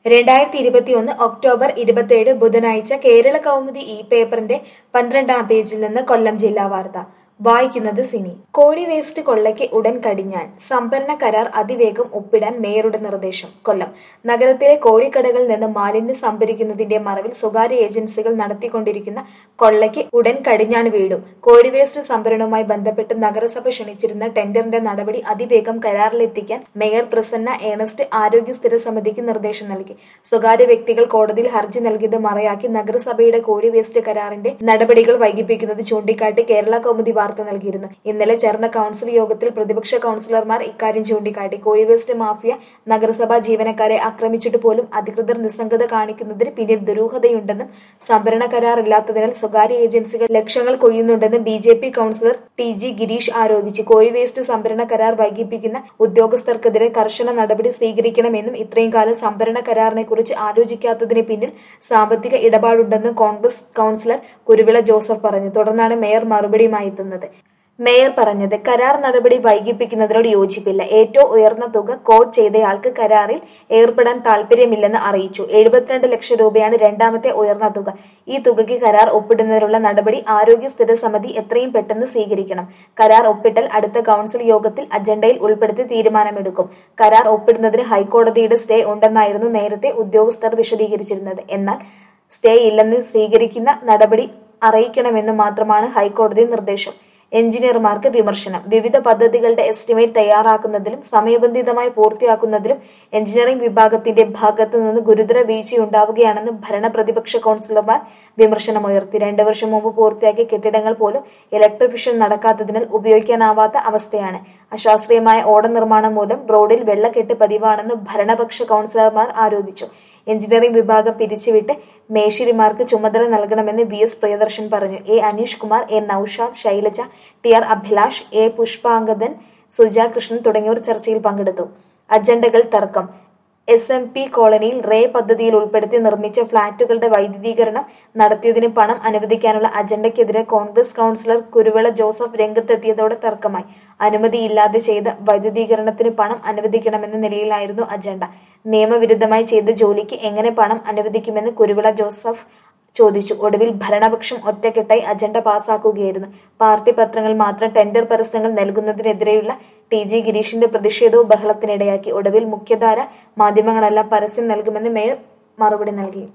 രണ്ടായിരത്തി ഇരുപത്തിയൊന്ന് ഒക്ടോബർ ഇരുപത്തിയേഴ് ബുധനാഴ്ച കേരള കൗമുദി ഈ പേപ്പറിന്റെ പന്ത്രണ്ടാം പേജിൽ നിന്ന് കൊല്ലം ജില്ലാ വാർത്ത വായിക്കുന്നത് സിനി കോഴി വേസ്റ്റ് കൊള്ളയ്ക്ക് ഉടൻ കടിഞ്ഞാൺ സംഭരണ കരാർ അതിവേഗം ഒപ്പിടാൻ മേയറുടെ നിർദ്ദേശം കൊല്ലം നഗരത്തിലെ കോഴിക്കടകളിൽ നിന്ന് മാലിന്യം സംഭരിക്കുന്നതിന്റെ മറവിൽ സ്വകാര്യ ഏജൻസികൾ നടത്തിക്കൊണ്ടിരിക്കുന്ന കൊള്ളയ്ക്ക് ഉടൻ കടിഞ്ഞാൺ വീടും കോഴി വേസ്റ്റ് സംഭരണവുമായി ബന്ധപ്പെട്ട് നഗരസഭ ക്ഷണിച്ചിരുന്ന ടെൻഡറിന്റെ നടപടി അതിവേഗം കരാറിലെത്തിക്കാൻ മേയർ പ്രസന്ന ഏണസ്റ്റ് ആരോഗ്യ സ്ഥിര സമിതിക്ക് നിർദ്ദേശം നൽകി സ്വകാര്യ വ്യക്തികൾ കോടതിയിൽ ഹർജി നൽകിയത് മറയാക്കി നഗരസഭയുടെ കോഴി വേസ്റ്റ് കരാറിന്റെ നടപടികൾ വൈകിപ്പിക്കുന്നത് ചൂണ്ടിക്കാട്ടി കേരള കൗമുദി വാർത്ത നൽകിയിരുന്നു ഇന്നലെ ചേർന്ന കൗൺസിൽ യോഗത്തിൽ പ്രതിപക്ഷ കൗൺസിലർമാർ ഇക്കാര്യം ചൂണ്ടിക്കാട്ടി കോഴി വേസ്റ്റ് മാഫിയ നഗരസഭാ ജീവനക്കാരെ ആക്രമിച്ചിട്ട് പോലും അധികൃതർ നിസ്സംഗത കാണിക്കുന്നതിന് പിന്നിൽ ദുരൂഹതയുണ്ടെന്നും സംഭരണ കരാർ ഇല്ലാത്തതിനാൽ സ്വകാര്യ ഏജൻസികൾ ലക്ഷങ്ങൾ കൊയ്യുന്നുണ്ടെന്നും B J P councillor T G Girish ആരോപിച്ചു കോഴി വേസ്റ്റ് സംഭരണ കരാർ വൈകിപ്പിക്കുന്ന ഉദ്യോഗസ്ഥർക്കെതിരെ കർശന നടപടി സ്വീകരിക്കണമെന്നും ഇത്രയും കാലം സംഭരണ കരാറിനെ കുറിച്ച് ആലോചിക്കാത്തതിന് പിന്നിൽ സാമ്പത്തിക ഇടപാടുണ്ടെന്നും കോൺഗ്രസ് കൗൺസിലർ കുരുവിള ജോസഫ് പറഞ്ഞു തുടർന്നാണ് മേയർ മറുപടിയുമായി എത്തുന്നത് മേയർ പറഞ്ഞത് കരാർ നടപടി വൈകിപ്പിക്കുന്നതിനോട് യോജിപ്പില്ല ഏറ്റവും ഉയർന്ന തുക കോഡ് ചെയ്തയാൾക്ക് കരാറിൽ ഏർപ്പെടാൻ താൽപര്യമില്ലെന്ന് അറിയിച്ചു എഴുപത്തിരണ്ട് ലക്ഷം രൂപയാണ് രണ്ടാമത്തെ ഉയർന്ന തുക ഈ തുകയ്ക്ക് കരാർ ഒപ്പിടുന്നതിനുള്ള നടപടി ആരോഗ്യ സ്ഥിര സമിതി എത്രയും പെട്ടെന്ന് സ്വീകരിക്കണം കരാർ ഒപ്പിട്ടൽ അടുത്ത കൗൺസിൽ യോഗത്തിൽ അജണ്ടയിൽ ഉൾപ്പെടുത്തി തീരുമാനമെടുക്കും കരാർ ഒപ്പിടുന്നതിന് ഹൈക്കോടതിയുടെ സ്റ്റേ ഉണ്ടെന്നായിരുന്നു നേരത്തെ ഉദ്യോഗസ്ഥർ വിശദീകരിച്ചിരുന്നത് എന്നാൽ സ്റ്റേ ഇല്ലെന്ന് സ്വീകരിക്കുന്ന നടപടി അറിയിക്കണമെന്ന് മാത്രമാണ് ഹൈക്കോടതി നിർദ്ദേശം എഞ്ചിനീയർമാർക്ക് വിമർശനം വിവിധ പദ്ധതികളുടെ എസ്റ്റിമേറ്റ് തയ്യാറാക്കുന്നതിലും സമയബന്ധിതമായി പൂർത്തിയാക്കുന്നതിലും എഞ്ചിനീയറിംഗ് വിഭാഗത്തിന്റെ ഭാഗത്തു നിന്ന് ഗുരുതര വീഴ്ചയുണ്ടാവുകയാണെന്ന് ഭരണ പ്രതിപക്ഷ കൗൺസിലർമാർ വിമർശനമുയർത്തി രണ്ടു വർഷം മുമ്പ് പൂർത്തിയാക്കിയ കെട്ടിടങ്ങൾ പോലും ഇലക്ട്രിഫിഷൻ നടക്കാത്തതിനാൽ ഉപയോഗിക്കാനാവാത്ത അവസ്ഥയാണ് അശാസ്ത്രീയമായ ഓട നിർമ്മാണം മൂലം റോഡിൽ വെള്ളക്കെട്ട് പതിവാണെന്ന് ഭരണപക്ഷ കൗൺസിലർമാർ ആരോപിച്ചു എഞ്ചിനീയറിംഗ് വിഭാഗം പിരിച്ചുവിട്ട് മേശിരിമാർക്ക് ചുമതല നൽകണമെന്ന് വി എസ് പ്രിയദർശൻ പറഞ്ഞു A Aneesh Kumar A Noushad Shailaja T R Abhilash A Pushpangadan Suja Krishnan തുടങ്ങിയവർ ചർച്ചയിൽ പങ്കെടുത്തു അജണ്ടകൾ തർക്കം എസ് എം പി കോളനിയിൽ റേ പദ്ധതിയിൽ ഉൾപ്പെടുത്തി നിർമ്മിച്ച ഫ്ളാറ്റുകളുടെ വൈദ്യുതീകരണം നടത്തിയതിന് പണം അനുവദിക്കാനുള്ള അജണ്ടയ്ക്കെതിരെ കോൺഗ്രസ് കൗൺസിലർ കുരുവിള ജോസഫ് രംഗത്തെത്തിയതോടെ തർക്കമായി അനുമതിയില്ലാതെ ചെയ്ത വൈദ്യുതീകരണത്തിന് പണം അനുവദിക്കണമെന്ന നിലയിലായിരുന്നു അജണ്ട നിയമവിരുദ്ധമായി ചെയ്ത ജോലിക്ക് എങ്ങനെ പണം അനുവദിക്കുമെന്ന് കുരുവിള ജോസഫ് ചോദിച്ചു ഒടുവിൽ ഭരണപക്ഷം ഒറ്റക്കെട്ടായി അജണ്ട പാസാക്കുകയായിരുന്നു പാർട്ടി പത്രങ്ങൾ മാത്രം ടെൻഡർ പരസ്യങ്ങൾ നൽകുന്നതിനെതിരെയുള്ള ടി ജി ഗിരീഷിന്റെ പ്രതിഷേധവും ബഹളത്തിനിടയാക്കി ഒടുവിൽ മുഖ്യധാര മാധ്യമങ്ങളെല്ലാം പരസ്യം നൽകുമെന്ന് മേയർ മറുപടി നൽകി